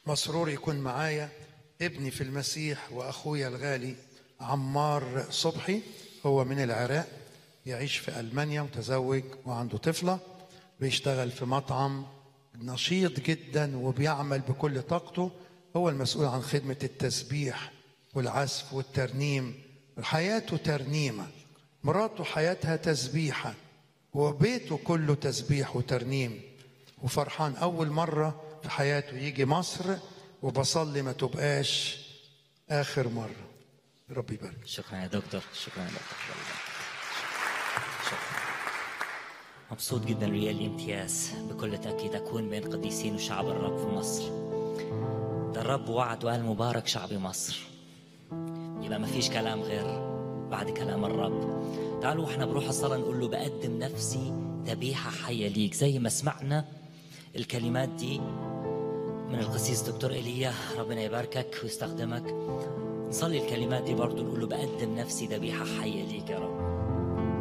مسرور يكون معايا ابني في المسيح واخويا الغالي عمار صبحي هو من العراق يعيش في المانيا متزوج وعنده طفله بيشتغل في مطعم نشيط جدا وبيعمل بكل طاقته هو المسؤول عن خدمه التسبيح والعزف والترنيم حياته ترنيمه مراته حياتها تسبيحه وبيته كله تسبيح وترنيم وفرحان اول مره في حياته يجي مصر وبصلي ما تبقاش اخر مره ربي يبارك شكرا يا دكتور شكرا يا دكتور شكرا مبسوط جدا ريال امتياز بكل تأكيد أكون بين قديسين وشعب الرب في مصر ده الرب وعد وقال مبارك شعب مصر يبقى ما فيش كلام غير بعد كلام الرب تعالوا واحنا بروح الصلاة نقول له بقدم نفسي ذبيحة حية ليك زي ما سمعنا الكلمات دي من القسيس دكتور ايليا ربنا يباركك ويستخدمك نصلي الكلمات دي برضو نقول له بقدم نفسي ذبيحة حية ليك يا رب